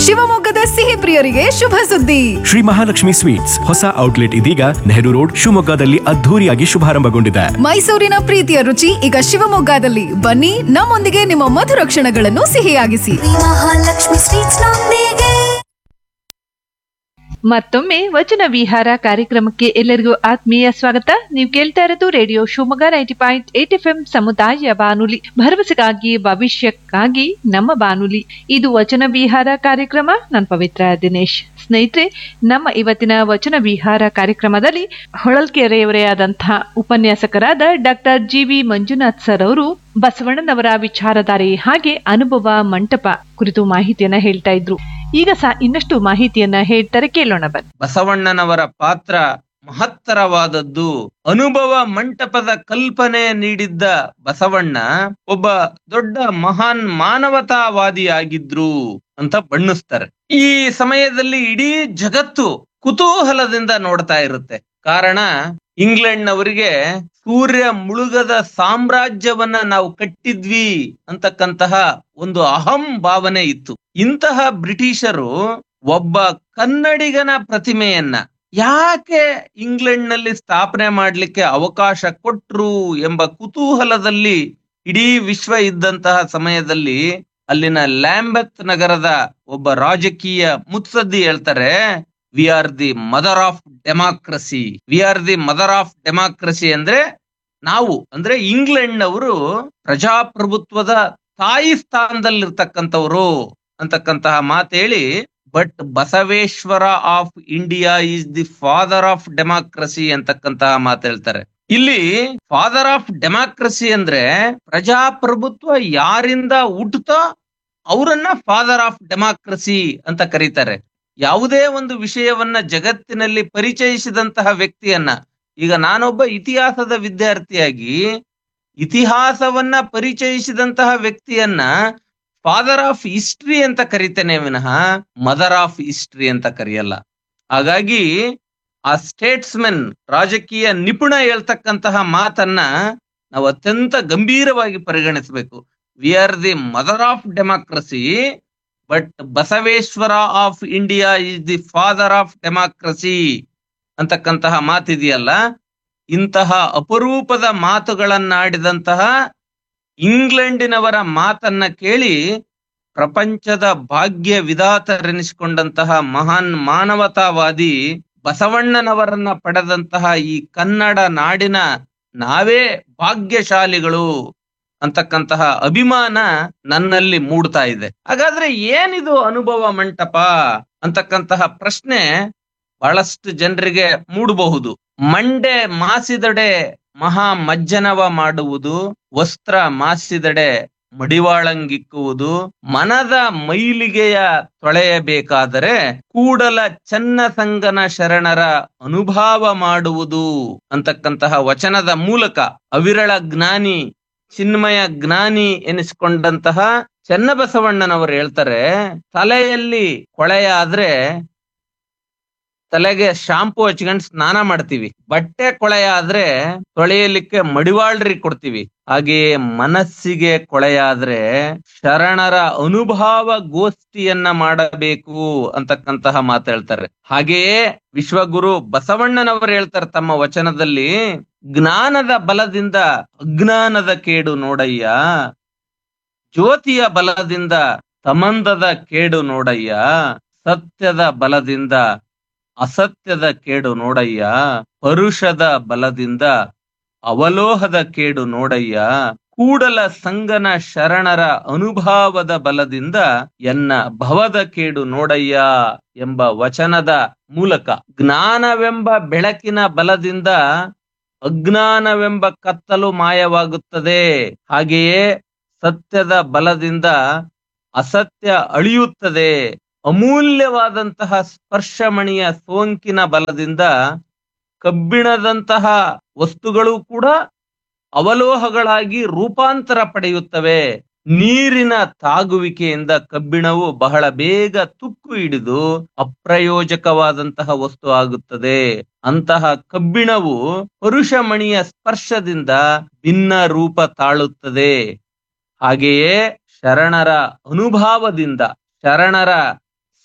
ಶಿವಮೊಗ್ಗದ ಸಿಹಿ ಪ್ರಿಯರಿಗೆ ಶುಭ ಸುದ್ದಿ ಶ್ರೀ ಮಹಾಲಕ್ಷ್ಮಿ ಸ್ವೀಟ್ಸ್ ಹೊಸ ಔಟ್ಲೆಟ್ ಇದೀಗ ನೆಹರು ರೋಡ್ ಶಿವಮೊಗ್ಗದಲ್ಲಿ ಅದ್ಧೂರಿಯಾಗಿ ಶುಭಾರಂಭಗೊಂಡಿದೆ ಮೈಸೂರಿನ ಪ್ರೀತಿಯ ರುಚಿ ಈಗ ಶಿವಮೊಗ್ಗದಲ್ಲಿ ಬನ್ನಿ ನಮ್ಮೊಂದಿಗೆ ನಿಮ್ಮ ಮಧುರ ಕ್ಷಣಗಳನ್ನು ಸಿಹಿಯಾಗಿಸಿ ಮಹಾಲಕ್ಷ್ಮಿ ಸ್ವೀಟ್ಸ್ ನೊಂದಿಗೆ ಮತ್ತೊಮ್ಮೆ ವಚನ ವಿಹಾರ ಕಾರ್ಯಕ್ರಮಕ್ಕೆ ಎಲ್ಲರಿಗೂ ಆತ್ಮೀಯ ಸ್ವಾಗತ ನೀವು ಕೇಳ್ತಾ ಇರೋದು radio Shivamogga ninety point eight F M ಸಮುದಾಯ ಬಾನುಲಿ ಭರವಸೆಗಾಗಿ ಭವಿಷ್ಯಕ್ಕಾಗಿ ನಮ್ಮ ಬಾನುಲಿ ಇದು ವಚನ ವಿಹಾರ ಕಾರ್ಯಕ್ರಮ ನಾನು ಪವಿತ್ರ ದಿನೇಶ್ ಸ್ನೇಹಿತರೆ ನಮ್ಮ ಇವತ್ತಿನ ವಚನ ವಿಹಾರ ಕಾರ್ಯಕ್ರಮದಲ್ಲಿ ಹೊಳಲ್ಕೆರೆಯವರೇ ಆದಂತಹ ಉಪನ್ಯಾಸಕರಾದ doctor G V Manjunath sir ಅವರು ಬಸವಣ್ಣನವರ ವಿಚಾರಧಾರೆ ಹಾಗೆ ಅನುಭವ ಮಂಟಪ ಕುರಿತು ಮಾಹಿತಿಯನ್ನ ಹೇಳ್ತಾ ಇದ್ರು ಈಗ ಸಹ ಇನ್ನಷ್ಟು ಮಾಹಿತಿಯನ್ನ ಹೇಳ್ತಾರೆ ಕೇಳೋಣ ಬನ್ನಿ ಬಸವಣ್ಣನವರ ಪಾತ್ರ ಮಹತ್ತರವಾದದ್ದು ಅನುಭವ ಮಂಟಪದ ಕಲ್ಪನೆ ನೀಡಿದ್ದ ಬಸವಣ್ಣ ಒಬ್ಬ ದೊಡ್ಡ ಮಹಾನ್ ಮಾನವತಾವಾದಿಯಾಗಿದ್ರು ಅಂತ ಬಣ್ಣಿಸ್ತಾರೆ ಈ ಸಮಯದಲ್ಲಿ ಇಡೀ ಜಗತ್ತು ಕುತೂಹಲದಿಂದ ನೋಡ್ತಾ ಇರುತ್ತೆ ಕಾರಣ ಇಂಗ್ಲೆಂಡ್ನವರಿಗೆ ಸೂರ್ಯ ಮುಳುಗದ ಸಾಮ್ರಾಜ್ಯವನ್ನ ನಾವು ಕಟ್ಟಿದ್ವಿ ಅಂತಕ್ಕಂತಹ ಒಂದು ಅಹಂ ಭಾವನೆ ಇತ್ತು ಇಂತಹ ಬ್ರಿಟಿಷರು ಒಬ್ಬ ಕನ್ನಡಿಗನ ಪ್ರತಿಮೆಯನ್ನ ಯಾಕೆ ಇಂಗ್ಲೆಂಡ್ ನಲ್ಲಿ ಸ್ಥಾಪನೆ ಮಾಡ್ಲಿಕ್ಕೆ ಅವಕಾಶ ಕೊಟ್ರು ಎಂಬ ಕುತೂಹಲದಲ್ಲಿ ಇಡೀ ವಿಶ್ವ ಇದ್ದಂತಹ ಸಮಯದಲ್ಲಿ ಅಲ್ಲಿನ ಲ್ಯಾಂಬೆತ್ ನಗರದ ಒಬ್ಬ ರಾಜಕೀಯ ಮುತ್ಸದ್ದಿ ಹೇಳ್ತಾರೆ we are the mother of democracy we are the mother of democracy ಅಂದ್ರೆ ನಾವು ಅಂದ್ರೆ ಇಂಗ್ಲೆಂಡ್ನವರು ಪ್ರಜಾಪ್ರಭುತ್ವದ ತಾಯಿ ಸ್ಥಾನದಲ್ಲಿರ್ತಕ್ಕಂಥವ್ರು ಅಂತಕ್ಕಂತಹ ಮಾತೇಳಿ but Basaveshwara of India is the father of democracy ಅಂತಕ್ಕಂತಹ ಮಾತು ಹೇಳ್ತಾರೆ ಇಲ್ಲಿ ಫಾದರ್ ಆಫ್ ಡೆಮಾಕ್ರಸಿ ಅಂದ್ರೆ ಪ್ರಜಾಪ್ರಭುತ್ವ ಯಾರಿಂದ ಹುಟ್ಟುತ್ತೋ ಅವರನ್ನ ಫಾದರ್ ಆಫ್ ಡೆಮಾಕ್ರಸಿ ಅಂತ ಕರೀತಾರೆ ಯಾವುದೇ ಒಂದು ವಿಷಯವನ್ನ ಜಗತ್ತಿನಲ್ಲಿ ಪರಿಚಯಿಸಿದಂತಹ ವ್ಯಕ್ತಿಯನ್ನ ಈಗ ನಾನೊಬ್ಬ ಇತಿಹಾಸದ ವಿದ್ಯಾರ್ಥಿಯಾಗಿ ಇತಿಹಾಸವನ್ನ ಪರಿಚಯಿಸಿದಂತಹ ವ್ಯಕ್ತಿಯನ್ನ ಫಾದರ್ ಆಫ್ ಹಿಸ್ಟ್ರಿ ಅಂತ ಕರಿತೇನೆ ವಿನಃ ಮದರ್ ಆಫ್ ಹಿಸ್ಟ್ರಿ ಅಂತ ಕರೆಯಲ್ಲ ಹಾಗಾಗಿ ಆ ಸ್ಟೇಟ್ಸ್ಮೆನ್ ರಾಜಕೀಯ ನಿಪುಣ ಹೇಳ್ತಕ್ಕಂತಹ ಮಾತನ್ನ ನಾವು ಅತ್ಯಂತ ಗಂಭೀರವಾಗಿ ಪರಿಗಣಿಸಬೇಕು we are the mother of democracy but Basaveshwara of India is the father of democracy ಅಂತಕ್ಕಂತಹ ಮಾತಿದೆಯಲ್ಲ ಇಂತಹ ಅಪರೂಪದ ಮಾತುಗಳನ್ನಾಡಿದಂತಹ ಇಂಗ್ಲೆಂಡಿನವರ ಮಾತನ್ನ ಕೇಳಿ ಪ್ರಪಂಚದ ಭಾಗ್ಯ ವಿಧಾತರೆನಿಸಿಕೊಂಡಂತಹ ಮಹಾನ್ ಮಾನವತಾವಾದಿ ಬಸವಣ್ಣನವರನ್ನ ಪಡೆದಂತಹ ಈ ಕನ್ನಡ ನಾಡಿನ ನಾವೇ ಭಾಗ್ಯಶಾಲಿಗಳು ಅಂತಕ್ಕಂತಹ ಅಭಿಮಾನ ನನ್ನಲ್ಲಿ ಮೂಡ್ತಾ ಇದೆ ಹಾಗಾದ್ರೆ ಏನಿದು ಅನುಭವ ಮಂಟಪ ಅಂತಕ್ಕಂತಹ ಪ್ರಶ್ನೆ ಬಹಳಷ್ಟು ಜನರಿಗೆ ಮೂಡಬಹುದು ಮಂಡೆ ಮಾಸಿದಡೆ ಮಹಾ ಮಜ್ಜನವ ಮಾಡುವುದು ವಸ್ತ್ರ ಮಾಸಿದಡೆ ಮಡಿವಾಳಂಗಿಕ್ಕುವುದು ಮನದ ಮೈಲಿಗೆಯ ತೊಳೆಯಬೇಕಾದರೆ ಕೂಡಲ ಚನ್ನ ಸಂಗನ ಶರಣರ ಅನುಭಾವ ಮಾಡುವುದು ಅಂತಕ್ಕಂತಹ ವಚನದ ಮೂಲಕ ಅವಿರಳ ಜ್ಞಾನಿ ಚಿನ್ಮಯ ಜ್ಞಾನಿ ಎನಿಸಿಕೊಂಡಂತಹ ಚನ್ನಬಸವಣ್ಣನವರು ಹೇಳ್ತಾರೆ ತಲೆಯಲ್ಲಿ ಕೊಳೆಯಾದ್ರೆ ತಲೆಗೆ ಶಾಂಪು ಹಚ್ಕೊಂಡ್ ಸ್ನಾನ ಮಾಡ್ತೀವಿ ಬಟ್ಟೆ ಕೊಳೆಯಾದ್ರೆ ತೊಳೆಯಲಿಕ್ಕೆ ಮಡಿವಾಳ್ರಿ ಕೊಡ್ತೀವಿ ಹಾಗೆಯೇ ಮನಸ್ಸಿಗೆ ಕೊಳೆಯಾದ್ರೆ ಶರಣರ ಅನುಭವ ಗೋಷ್ಠಿಯನ್ನ ಮಾಡಬೇಕು ಅಂತಕ್ಕಂತಹ ಮಾತು ಹೇಳ್ತಾರೆ ಹಾಗೆಯೇ ವಿಶ್ವಗುರು ಬಸವಣ್ಣನವರು ಹೇಳ್ತಾರೆ ತಮ್ಮ ವಚನದಲ್ಲಿ ಜ್ಞಾನದ ಬಲದಿಂದ ಅಜ್ಞಾನದ ಕೇಡು ನೋಡಯ್ಯ ಜ್ಯೋತಿಯ ಬಲದಿಂದ ತಮಂದದ ಕೇಡು ನೋಡಯ್ಯ ಸತ್ಯದ ಬಲದಿಂದ ಅಸತ್ಯದ ಕೇಡು ನೋಡಯ್ಯ ಪರುಷದ ಬಲದಿಂದ ಅವಲೋಹದ ಕೇಡು ನೋಡಯ್ಯ ಕೂಡಲ ಸಂಗನ ಶರಣರ ಅನುಭಾವದ ಬಲದಿಂದ ಎನ್ನ ಭವದ ಕೇಡು ನೋಡಯ್ಯ ಎಂಬ ವಚನದ ಮೂಲಕ ಜ್ಞಾನವೆಂಬ ಬೆಳಕಿನ ಬಲದಿಂದ ಅಜ್ಞಾನವೆಂಬ ಕತ್ತಲು ಮಾಯವಾಗುತ್ತದೆ ಹಾಗೆಯೇ ಸತ್ಯದ ಬಲದಿಂದ ಅಸತ್ಯ ಅಳಿಯುತ್ತದೆ ಅಮೂಲ್ಯವಾದಂತಹ ಸ್ಪರ್ಶಮಣಿಯ ಸೋಂಕಿನ ಬಲದಿಂದ ಕಬ್ಬಿಣದಂತಹ ವಸ್ತುಗಳು ಕೂಡ ಅವಲೋಹಗಳಾಗಿ ರೂಪಾಂತರ ಪಡೆಯುತ್ತವೆ ನೀರಿನ ತಾಗುವಿಕೆಯಿಂದ ಕಬ್ಬಿಣವು ಬಹಳ ಬೇಗ ತುಕ್ಕು ಹಿಡಿದು ಅಪ್ರಯೋಜಕವಾದಂತಹ ವಸ್ತು ಆಗುತ್ತದೆ ಅಂತಹ ಕಬ್ಬಿಣವು ಪರುಷಮಣಿಯ ಸ್ಪರ್ಶದಿಂದ ಭಿನ್ನ ರೂಪ ತಾಳುತ್ತದೆ ಹಾಗೆಯೇ ಶರಣರ ಅನುಭಾವದಿಂದ ಶರಣರ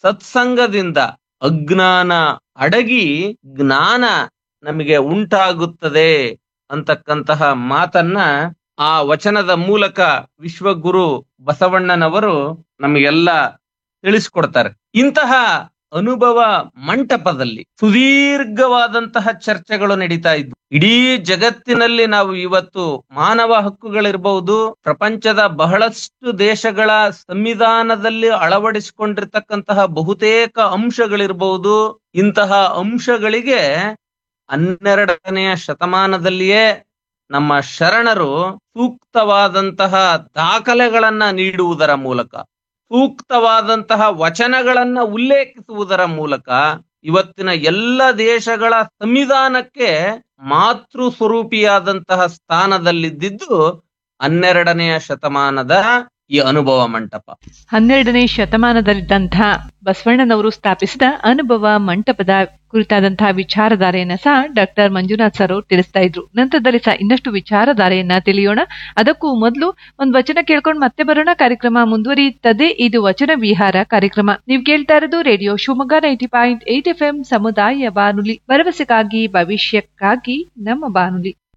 ಸತ್ಸಂಗದಿಂದ ಅಜ್ಞಾನ ಅಡಗಿ ಜ್ಞಾನ ನಮಗೆ ಉಂಟಾಗುತ್ತದೆ ಅಂತಕ್ಕಂತಹ ಮಾತನ್ನ ಆ ವಚನದ ಮೂಲಕ ವಿಶ್ವಗುರು ಬಸವಣ್ಣನವರು ನಮಗೆಲ್ಲ ತಿಳಿಸ್ಕೊಡ್ತಾರೆ ಇಂತಹ ಅನುಭವ ಮಂಟಪದಲ್ಲಿ ಸುದೀರ್ಘವಾದಂತಹ ಚರ್ಚೆಗಳು ನಡೀತಾ ಇದ್ವು ಇಡೀ ಜಗತ್ತಿನಲ್ಲಿ ನಾವು ಇವತ್ತು ಮಾನವ ಹಕ್ಕುಗಳಿರ್ಬಹುದು ಪ್ರಪಂಚದ ಬಹಳಷ್ಟು ದೇಶಗಳ ಸಂವಿಧಾನದಲ್ಲಿ ಅಳವಡಿಸಿಕೊಂಡಿರ್ತಕ್ಕಂತಹ ಬಹುತೇಕ ಅಂಶಗಳಿರ್ಬಹುದು ಇಂತಹ ಅಂಶಗಳಿಗೆ ಹನ್ನೆರಡನೆಯ ಶತಮಾನದಲ್ಲಿಯೇ ನಮ್ಮ ಶರಣರು ಸೂಕ್ತವಾದಂತಹ ದಾಖಲೆಗಳನ್ನ ನೀಡುವುದರ ಮೂಲಕ ಸೂಕ್ತವಾದಂತಹ ವಚನಗಳನ್ನ ಉಲ್ಲೇಖಿಸುವುದರ ಮೂಲಕ ಇವತ್ತಿನ ಎಲ್ಲ ದೇಶಗಳ ಸಂವಿಧಾನಕ್ಕೆ ಮಾತೃ ಸ್ವರೂಪಿಯಾದಂತಹ ಸ್ಥಾನದಲ್ಲಿದ್ದಿದ್ದು ಹನ್ನೆರಡನೆಯ ಶತಮಾನದ ಈ ಅನುಭವ ಮಂಟಪ ಹನ್ನೆರಡನೇ ಶತಮಾನದಲ್ಲಿದ್ದಂತಹ ಬಸವಣ್ಣನವರು ಸ್ಥಾಪಿಸಿದ ಅನುಭವ ಮಂಟಪದ ಕುರಿತಾದಂತಹ ವಿಚಾರಧಾರೆಯನ್ನ ಸಹ ಡಾಕ್ಟರ್ ಮಂಜುನಾಥ್ ಸರ್ ಅವರು ತಿಳಿಸ್ತಾ ಇದ್ರು ನಂತರದಲ್ಲಿ ಸಹ ಇನ್ನಷ್ಟು ವಿಚಾರಧಾರೆಯನ್ನ ತಿಳಿಯೋಣ ಅದಕ್ಕೂ ಮೊದಲು ಒಂದ್ ವಚನ ಕೇಳ್ಕೊಂಡು ಮತ್ತೆ ಬರೋಣ ಕಾರ್ಯಕ್ರಮ ಮುಂದುವರಿಯುತ್ತದೆ ಇದು ವಚನ ವಿಹಾರ ಕಾರ್ಯಕ್ರಮ ನೀವು ಕೇಳ್ತಾ ಇರೋದು radio Shivamogga ninety point eight F M ಸಮುದಾಯ ಬಾನುಲಿ ಭರವಸೆಗಾಗಿ ಭವಿಷ್ಯಕ್ಕಾಗಿ ನಮ್ಮ ಬಾನುಲಿ